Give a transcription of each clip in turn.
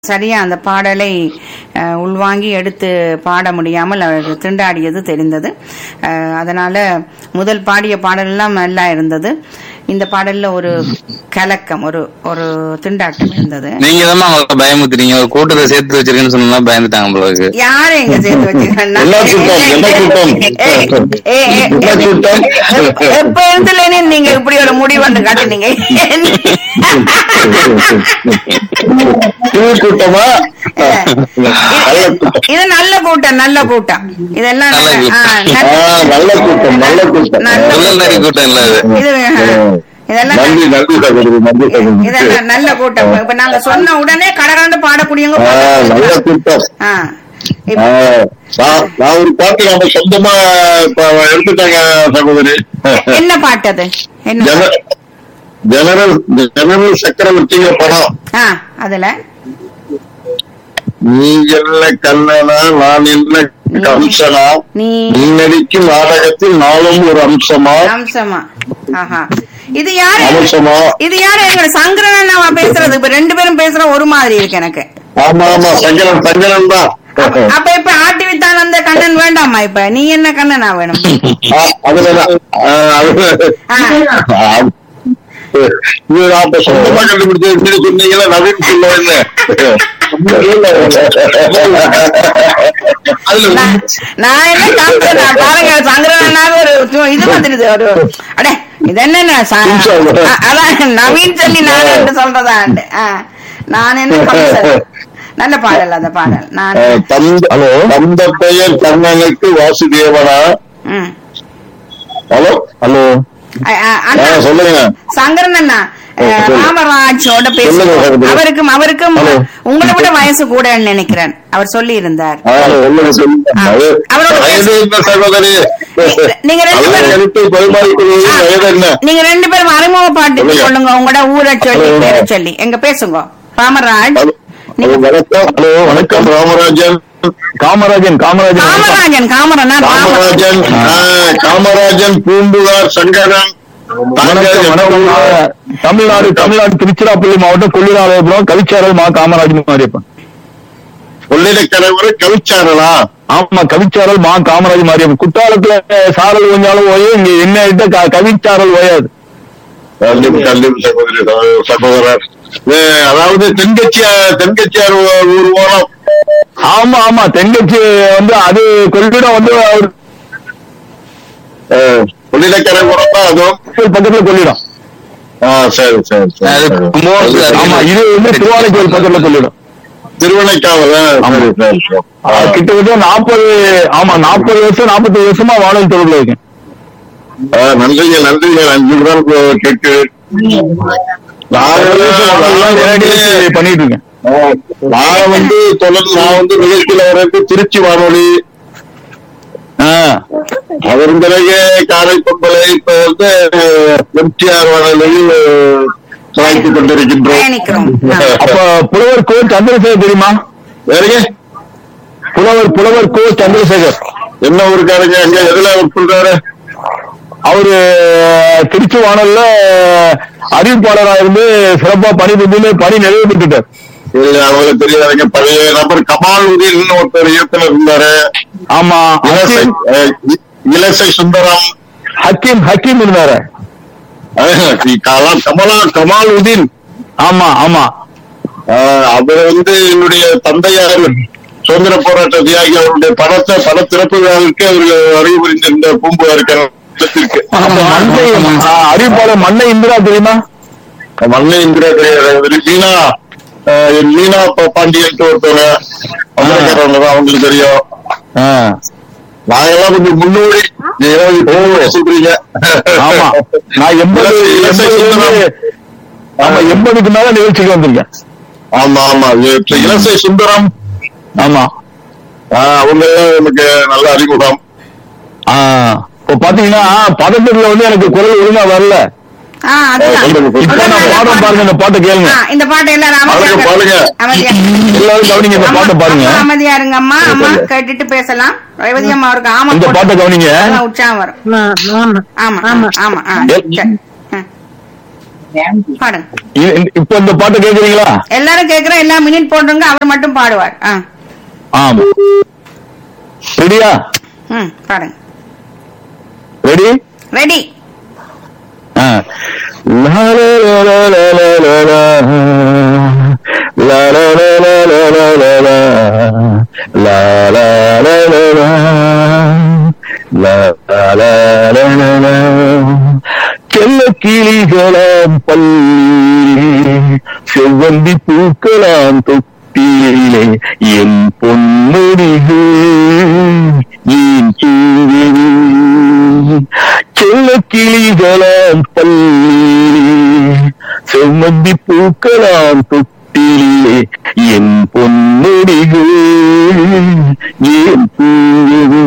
சரியா அந்த பாடலை அஹ், உள்வாங்கி எடுத்து பாட முடியாமல் அவர் திண்டாடியது தெரிந்தது அஹ், அதனால முதல் பாடிய பாடல் எல்லாம் நல்லா இருந்தது இந்த பாடல்ல ஒரு கலக்கம் ஒரு ஒரு திண்டாட்டம் இருந்தது நீங்க தான் அவங்களை பயமுத்துறீங்க ஒரு கூட்டத்தை சேர்த்து வச்சிருக்கேன்னு சொன்னா பயந்துட்டாங்க போல இருக்கு யாரு எங்க சேர்த்து வச்சிருக்கா என்ன கூட்டம்? என்ன கூட்டம்? என்ன கூட்டம்? எப்ப இருந்துலேன்னு நீங்க இப்படி ஒரு முடிவு வந்து காட்டுனீங்க குழு கூட்டமா நல்ல கூட்டம் இது நல்ல கூட்டம் நல்ல கூட்டம் இதெல்லாம் நல்ல நல்ல- ஆ, கூட்டம். நல்ல- ஆ, நல்ல கூட்டம் நல்ல கூட்டம் நல்ல நல்ல கூட்டம் இல்ல அது இது இதெல்லாம் நன்றி நன்றி சகோதரி நன்றி சகோதரி இதெல்லாம் நல்ல கூட்டம் இப்ப நாங்க சொன்ன உடனே கடகண்டு பாடக்கூடியவங்க ஆ, நல்ல பாடக்கூடியவங்க. கூட்டம் ஆ. ஆ, இப்ப நான் நான் ஒரு பாட்டு நம்ம சொந்தமா இப்ப எடுத்துட்டாங்க சகோதரி என்ன பாட்டு அது என்ன ஜன பாட்டு? ஜெனரல் ஜெனரல் சக்கரவர்த்திங்கிற படம் ஆ அதுல நீ என்ன கண்ணனா நான் என்ன கம்சனா நீ நீ நடிக்கும் நாடகத்தில் நாளும் ஒரு அம்சமா அம்சமா ஆஹா இது யாரு அம்சமா இது யாரு எங்க சங்கரன் அவன் பேசுறது இப்ப ரெண்டு பேரும் பேசுற ஒரு மாதிரி இருக்கு எனக்கு ஆமா ஆமா சங்கரன் சங்கரன் தான் அப்ப இப்ப ஆட்டி வித்தான் அந்த கண்ணன் வேண்டாமா இப்ப நீ என்ன கண்ணனா வேணும் ஆ, அதுலதான் ஆ, அது- ஆ. ஆ. இது அப்ப சொந்தமா கண்டுபிடிச்சது எப்படி சொன்னீங்களா நவீன் சொல்லுவேன்னு அதுல நான் நான் என்ன காமிச்சேன் நான் பாருங்க சங்கரனாவே ஒரு சு- இது வந்துடுது ஒரு அடே இது என்ன அதான் நவீன் சொல்லி நான் என்று சொல்றதா நான் என்ன கம்சன். நல்ல பாடல் அந்த பாடல் நான் ஆ, தந்த தந்த பெயர் கண்ணனுக்கு வாசுதேவனா ம். ஹலோ ஹலோ அ- அ- அண்ணா சொல்லுங்க சங்கரன் அண்ணா அஹ், சொல்லுங்க. ராமராஜோட சொல்லுங்க, பேசுவோம் சகோதரி. அவருக்கும் அவருக்கும் ஹலோ. உங்களை விட வயசு கூடன்னு நினைக்கிறேன் அவர் சொல்லி இருந்தார் ஆ, சொல்லுங்க சொல்லுங்க ஆ. அது அவரோட வயது என்ன சகோதரி நீங்க ரெண்டு நல்ல பேரும் கருத்தை பரிமாறிக்கொள்வது ஆ, வயது என்ன நீங்க ரெண்டு பேரும் அறிமுக பாட்டு சொல்லுங்க. சொல்லுங்க உங்களோட ஊரை சொல்லி ஹலோ. பேரை சொல்லி எங்க பேசுங்க ராமராஜ் ஹலோ ஹலோ, வணக்கம் ஹலோ வணக்கம் ராமராஜன் காமராஜன் காமராஜன் காமராஜன் காமரனா காமராஜன் ஆ, காமராஜன் பூம்புகார் சங்கரன் வணக்கம் வணக்கம் நான் தமிழ்நாடு தமிழ்நாடு திருச்சிராப்பள்ளி மாவட்டம் கொள்ளிராலயபுரம் கவிச்சாரல் மா காமராஜன் மாரியப்பன் கொள்ளிடக்கரைவரை கவிச்சாரலா ஆமா கவிச்சாரல் மா காமராஜ் மாரியப்பன் குற்றாலத்துல சாரல் கொஞ்சாலும் ஓயும் இங்க என்ன ஆயிட்ட க- கவிச்சாரல் ஓயாது கல்வி கல்வி சகோதரி சகோ- சகோதரர் இது, அதாவது தென்கட்சியார் தென்கட்சியார் ஊ- ஊர் ஓரம் ஆமா ஆமா தென்கட்சி வந்து அது கொள்ளிடம் வந்து அவர் ஆ, கொள்ளிடக்கரை ஓரம் தான் அதுவும் பக்கத்துல கொள்ளிடம் ஆ சரி சரி அது சரி கும்பகோணத்துல ஆமா இது வந்து திருவானைக்கோயில் பக்கத்துல கொள்ளிடம் திருவனைக்காவல் ஆ, சரி சரி சரி ஆ, கிட்டத்தட்ட நாற்பது ஆமா நாற்பது வருஷம் நாற்பத்தி வருஷமா வானொலி தொடர்புல இருக்கேன் ஆ, நன்றிங்க நன்றிங்க அஞ்சு தான் கேட்டு நான் எல்லாம் நேரடி வந்து- பண்ணிட்டு இருக்கேன் நான் வந்து தொடர்ந்து நான் வந்து நிகழ்ச்சியில வரது திருச்சி வானொலி ஆ, அதன் பிறகு காரை பொங்கலை இப்ப வந்து எம்டிஆர் வானொலியில் சாய்த்து கொண்டிருக்கின்றோம் பயணிக்கிறோம். அப்ப புலவர் கோ சந்திரசேகர் தெரியுமா வேறங்க புலவர் புலவர் கோ சந்திரசேகர் என்ன ஊருக்காரங்க அங்க எதுல ஒர்க் பண்றாரு அவரு திருச்சி வானல்ல அறிவிப்பாளரா இருந்து சிறப்பா பணி புரிந்து பணி நிறைவு பெற்றுட்டார் இல்ல அவங்களுக்கு தெரியாதுங்க பழைய நபர் கமால் உதயன் ஒருத்தர் இயக்குனர் இருந்தாரு ஆமா இலசை ஹக்கீம் அஹ், இ- இலசை சுந்தரம் ஹக்கீம் ஹக்கீம் இருந்தாரு அஹ், கலா- கமலா கமால் உதீன் ஆமா ஆமா ஆஹ் அவர் வந்து என்னுடைய தந்தையார் சுதந்திர போராட்ட தியாகி அவருடைய படத்தை பட திறப்பு விழாவிற்கு அவர் அறிவு புரிந்திருந்த பூம்புகார் கழகத்திற்கு ஆமா, மண்ணை ஆ, அறிவிப்பாளர் மண்ணை இந்திரா தெரியுமா மண்ணை இந்திரா கிடையாது மீனா ஆஹ் மீனா பா- பாண்டியன் ஒருத்தவங்க அமெரிக்காரவங்க தான் அவங்களுக்கு தெரியும் ஆ, நாங்கெல்லாம் கொஞ்சம் முன்னோடி ஏதாவது இப்போ சொல்றீங்க ஆமா நான் எண்பது இலசை சுந்தரம். ஆமா எண்பதுக்கு மேல நிகழ்ச்சிக்கு வந்திருக்கேன் ஆமா ஆமா இப்ப இலசை சுந்தரம் ஆமா ஆஹ் அவங்க எல்லாம் எனக்கு நல்ல அறிமுகம் ஆ, இப்போ பாத்தீங்கன்னா பதட்டத்துல வந்து எனக்கு குரல் ஒழுங்கா வரல ஆ, அதுதான். இப்ப நான் பாடம் பாருங்க இந்த பாட்டை கேளுங்க ஆ, இந்த பாட்டு எல்லாரும் அமைதியா பாருங்க, பாருங்க. அமைதியா எல்லாரும் கவனிங்க இந்த பாட்டை பாருங்க அம்மா அமைதியா இருங்க அம்மா அம்மா கேட்டுட்டு பேசலாம் ரேவதி அம்மா அவருக்கு ஆமா இந்த போட்டு- பாட்டை கவனிங்க அதான் உற்சாகம் வரும் ஆமா ஆமா ஆமா ஆமா ஆ, ஏ- சரி. ஆ. பாடுங்க இ- இப்ப இந்த பாட்டை கேக்குறீங்களா எல்லாரும் கேக்குற எல்லா மினிட் போடுங்க அவர் மட்டும் பாடுவார் ஆ ஆமா ரெடியா ம் பாடுங்க ரெடி ரெடி ஆ. லா லா லா லா லா லா லா லா. லா லா லா லா லா லா லா லா. லா லா லா லா லா. லா லா லா லா லா லா. செல்ல கிளிகளாம் பள்ளி செவ்வந்தி பூக்களாம் தொட்டிலே என் பொன்முடிகள் ஏன் தூங்குது செல்ல கிளிகளாம் பள்ளி செவ்வந்தி பூக்களாம் தொட்டிலே என் பொன்முடிகள் ஏன் தூங்குது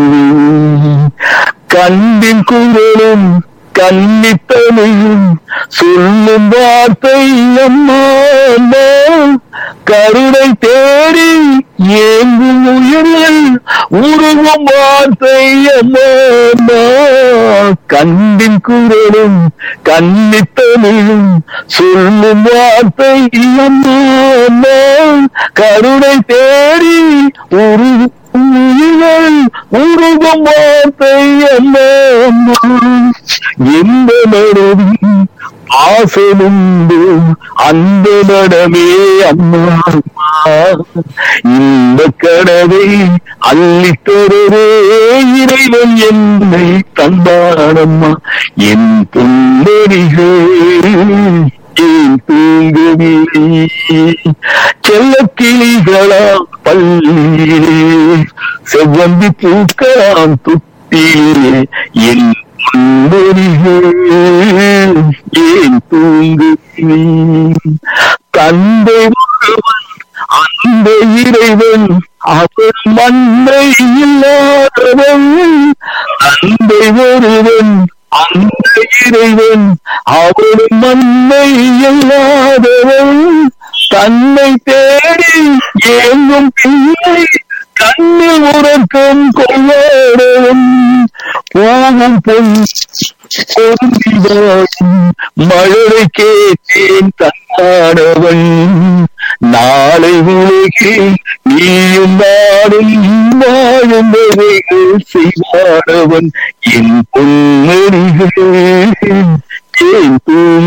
கண்ணின் குரலும் கன்னித்தனையும் சொல்லும் வார்த்தை அம்மா அம்மா. கருணை தேடி ஏங்கும் உயிர்கள் உருவும் வார்த்தை அம்மா அம்மா. கண்ணின் குரலும் கன்னித்தனையும் சொல்லும் வார்த்தை அம்மா அம்மா. கருணை தேடி உருவும் உயிர்கள் உருகும் வார்த்தை அம்மா அம்மா. எந்த மனதில் ஆசனுண்டு அந்த மனமே அம்மா அம்மா. இந்த கடவை அள்ளித்தரவே இறைவன் என்னை தந்தானம்மா என் பொன்னடிகள் ஏன் தூங்கவில்லை செல்ல கிளிகளாம் பள்ளி செவ்வந்தி பூக்களாம் துட்டிலே என் பொன்னடிகள் ஏன் தூங்கவில்லை தந்தை ஒருவன் அந்த இறைவன் அவன் மண்ணை இல்லாதவன் தந்தை ஒருவன் அந்த இறைவன் அவன் மண்ணை இல்லாதவன் தன்னை தேடி ஏங்கும் பிள்ளை கண்ணில் உறக்கம் கொள்ளாதவன் போகும் பொன் பொருந்திவாயும் மழலை கேட்டேன் தன்னாடவன் நாளை உலகில் நீயும் நாடும் வாழும் வரைகள் செய்வாடவன் என் பொன்னடிகள் ஏன் தூங்க